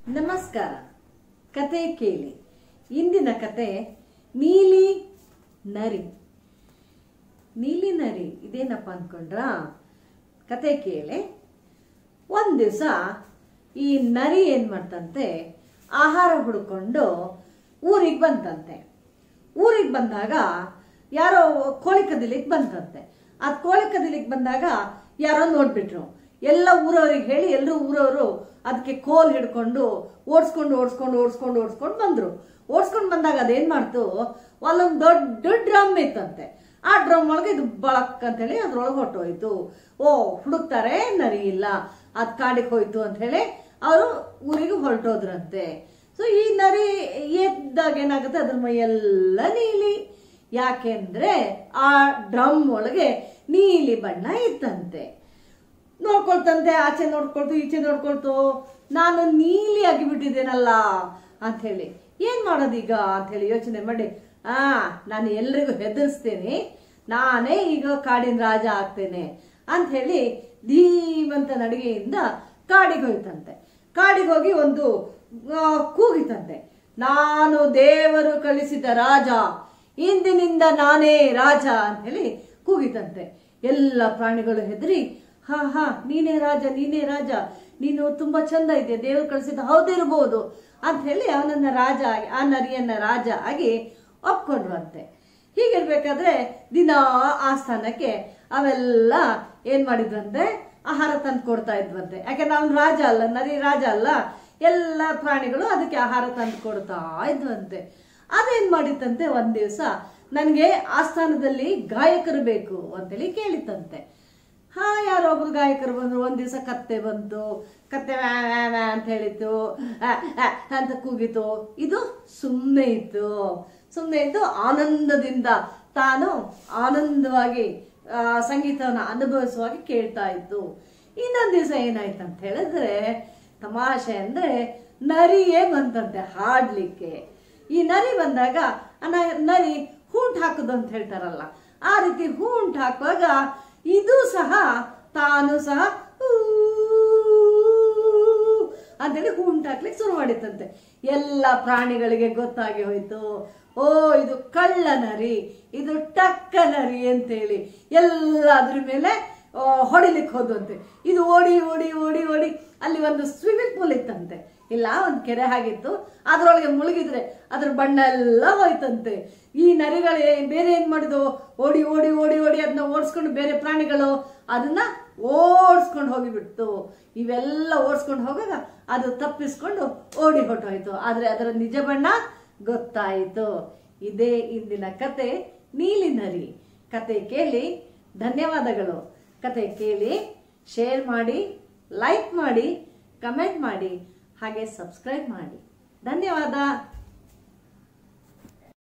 ನಮಸ್ಕಾರ ಕತೆ ಕೇಳಿ ಇಂದಿನ ಕತೆ ನೀಲಿ ನರಿ ನೀಲಿ ನರಿ ಇದೇನಪ್ಪ ಅಂದ್ಕೊಂಡ್ರ ಕತೆ ಕೇಳಿ ಒಂದ್ ದಿವಸ ಈ ನರಿ ಏನ್ ಮಾಡ್ತಂತೆ ಆಹಾರ ಹುಡ್ಕೊಂಡು ಊರಿಗೆ ಬಂತಂತೆ ಊರಿಗೆ ಬಂದಾಗ ಯಾರೋ ಕೋಳಿ ಕದಿಲಿಕ್ಕೆ ಬಂತಂತೆ ಆ ಕೋಳಿ ಕದಿಲಿಕ್ಕೆ ಬಂದಾಗ ಯಾರೋ ನೋಡ್ಬಿಟ್ರು ಎಲ್ಲ ಊರವ್ರಿಗೆ ಹೇಳಿ ಎಲ್ಲರೂ ಊರವರು ಅದಕ್ಕೆ ಕೋಲ್ ಹಿಡ್ಕೊಂಡು ಓಡಿಸ್ಕೊಂಡು ಓಡಿಸ್ಕೊಂಡು ಓಡಿಸ್ಕೊಂಡು ಓಡಿಸ್ಕೊಂಡು ಬಂದ್ರು ಓಡಿಸ್ಕೊಂಡು ಬಂದಾಗ ಅದೇನ್ ಮಾಡ್ತು ಅಲ್ಲೊಂದು ದೊಡ್ಡ ಡ್ರಮ್ ಇತ್ತಂತೆ ಆ ಡ್ರಮ್ ಒಳಗೆ ಇದು ಬಳಕ್ ಅಂತೇಳಿ ಅದ್ರೊಳಗೆ ಹೊಟ್ಟೋಯ್ತು ಓ ಹುಡುಕ್ತಾರೆ ನರಿ ಇಲ್ಲ ಅದ್ ಕಾಡಿಗೆ ಹೋಯ್ತು ಅಂತ ಹೇಳಿ ಅವರು ಊರಿಗೆ ಹೊರಟೋದ್ರಂತೆ ಸೊ ಈ ನರಿ ಎದ್ದಾಗ ಏನಾಗುತ್ತೆ ಅದ್ರ ಮೈಯೆಲ್ಲ ನೀಲಿ ಯಾಕೆಂದ್ರೆ ಆ ಡ್ರಮ್ ಒಳಗೆ ನೀಲಿ ಬಣ್ಣ ಇತ್ತಂತೆ ನೋಡ್ಕೊಳ್ತಂತೆ ಆಚೆ ನೋಡ್ಕೊಳ್ತು ಈಚೆ ನೋಡ್ಕೊಳ್ತು ನಾನು ನೀಲಿ ಆಗಿಬಿಟ್ಟಿದ್ದೇನಲ್ಲ ಅಂತ ಹೇಳಿ ಏನ್ ಮಾಡೋದೀಗ ಅಂತ ಹೇಳಿ ಯೋಚನೆ ಮಾಡಿ ಆ ನಾನು ಎಲ್ರಿಗೂ ಹೆದರ್ಸ್ತೇನೆ ನಾನೇ ಈಗ ಕಾಡಿನ ರಾಜ ಆಗ್ತೇನೆ ಅಂತ ಹೇಳಿ ಧೀಮಂತ ನಡಿಗೆಯಿಂದ ಕಾಡಿಗೆ ಹೋಯ್ತಂತೆ ಕಾಡಿಗೆ ಹೋಗಿ ಒಂದು ಆ, ಕೂಗಿತಂತೆ ನಾನು ದೇವರು ಕಳಿಸಿದ ರಾಜ ಇಂದಿನಿಂದ ನಾನೇ ರಾಜ ಅಂತ ಹೇಳಿ ಕೂಗಿತಂತೆ ಎಲ್ಲ ಪ್ರಾಣಿಗಳು ಹೆದರಿ ಹಾ ಹಾ ನೀನೇ ರಾಜ ನೀನೇ ರಾಜ ನೀನು ತುಂಬಾ ಚಂದ ಇದೆ ದೇವರು ಕಳಿಸಿದ ಹೌದಿರ್ಬೋದು ಅಂತ ಹೇಳಿ ಅವನನ್ನ ರಾಜ ಆಗಿ ಆ ನರಿಯನ್ನ ರಾಜ ಆಗಿ ಒಪ್ಕೊಂಡ್ರಂತೆ ಹೀಗಿರ್ಬೇಕಾದ್ರೆ ದಿನ ಆ ಸ್ಥಾನಕ್ಕೆ ಅವೆಲ್ಲ ಏನ್ ಮಾಡಿದ್ರಂತೆ ಆಹಾರ ತಂದು ಕೊಡ್ತಾ ಇದ್ವಂತೆ ಯಾಕಂದ್ರೆ ಅವ್ನು ರಾಜ ಅಲ್ಲ ನರಿ ರಾಜ ಅಲ್ಲ ಎಲ್ಲ ಪ್ರಾಣಿಗಳು ಅದಕ್ಕೆ ಆಹಾರ ತಂದು ಕೊಡ್ತಾ ಇದ್ವಂತೆ ಅದೇನ್ ಮಾಡಿತ್ತಂತೆ ಒಂದ್ ದಿವಸ ನನಗೆ ಆಸ್ಥಾನದಲ್ಲಿ ಗಾಯಕರು ಬೇಕು ಅಂತೇಳಿ ಕೇಳಿತ್ತಂತೆ ಹಾ ಯಾರೋ ಒಬ್ರು ಗಾಯಕರು ಬಂದ್ರು ಒಂದ್ ದಿವಸ ಕತ್ತೆ ಬಂತು ಕತ್ತೆ ವ್ಯಾ ವ್ಯಾ ವ್ಯಾ ಅಂತ ಹೇಳಿತು ಆ, ಆ ಅಂತ ಕೂಗಿತು ಇದು ಸುಮ್ಮನೆ ಇತ್ತು ಸುಮ್ಮನೆ ಇದ್ದು ಆನಂದದಿಂದ ತಾನು ಆನಂದವಾಗಿ ಆ, ಸಂಗೀತವನ್ನ ಅನುಭವಿಸುವಾಗಿ ಕೇಳ್ತಾ ಇತ್ತು ಇನ್ನೊಂದ್ ದಿವಸ ಏನಾಯ್ತು ಅಂತ ಹೇಳಿದ್ರೆ ತಮಾಷೆ ಅಂದ್ರೆ ನರಿಯೇ ಬಂತಂತೆ ಹಾಡ್ಲಿಕ್ಕೆ ಈ ನರಿ ಬಂದಾಗ ಆ ನ- ನರಿ ಹೂಂಟ್ ಹಾಕುದು ಅಂತ ಹೇಳ್ತಾರಲ್ಲ ಆ ರೀತಿ ಹೂಂಟ್ ಹಾಕುವಾಗ ಇದು ಸಹ ತಾನು ಸಹ ಊ ಅಂತೇಳಿ ಹೂಂಟ್ ಹಾಕ್ಲಿಕ್ಕೆ ಶುರು ಮಾಡಿತ್ತಂತೆ ಎಲ್ಲ ಪ್ರಾಣಿಗಳಿಗೆ ಗೊತ್ತಾಗಿ ಹೋಯ್ತು ಓ ಇದು ಕಳ್ಳ ನರಿ ಇದು ಟಕ್ಕ ನರಿ ಅಂತೇಳಿ ಎಲ್ಲ ಅದ್ರ ಮೇಲೆ ಆ, ಹೊಡಿಲಿಕ್ಕೆ ಹೋದಂತೆ ಇದು ಓಡಿ ಓಡಿ ಓಡಿ ಓಡಿ ಅಲ್ಲಿ ಒಂದು ಸ್ವಿಮ್ಮಿಂಗ್ ಪೂಲ್ ಇತ್ತಂತೆ ಇಲ್ಲ ಒಂದು ಕೆರೆ ಆಗಿತ್ತು ಅದ್ರೊಳಗೆ ಮುಳುಗಿದ್ರೆ ಅದ್ರ ಬಣ್ಣ ಎಲ್ಲ ಹೋಯ್ತಂತೆ ಈ ನರಿಗಳು ಏ- ಬೇರೆ ಏನ್ ಮಾಡಿದ್ವು ಓಡಿ ಓಡಿ ಓಡಿ ಓಡಿ ಅದನ್ನ ಓಡಿಸ್ಕೊಂಡು ಬೇರೆ ಪ್ರಾಣಿಗಳು ಅದನ್ನ ಓಡಿಸ್ಕೊಂಡು ಹೋಗಿಬಿಡ್ತು ಇವೆಲ್ಲ ಓಡಿಸ್ಕೊಂಡು ಹೋಗಾಗ ಅದು ತಪ್ಪಿಸ್ಕೊಂಡು ಓಡಿ ಹೊಟ್ಟೋಯ್ತು ಆದ್ರೆ ಅದರ ನಿಜ ಬಣ್ಣ ಗೊತ್ತಾಯಿತು ಇದೇ ಇಂದಿನ ಕತೆ ನೀಲಿ ನರಿ ಕತೆ ಕೇಳಿ ಧನ್ಯವಾದಗಳು ಕತೆ ಕೇಳಿ ಶೇರ್ ಮಾಡಿ ಲೈಕ್ ಮಾಡಿ ಕಮೆಂಟ್ ಮಾಡಿ ಹಾಗೆ ಸಬ್ಸ್ಕ್ರೈಬ್ ಮಾಡಿ ಧನ್ಯವಾದ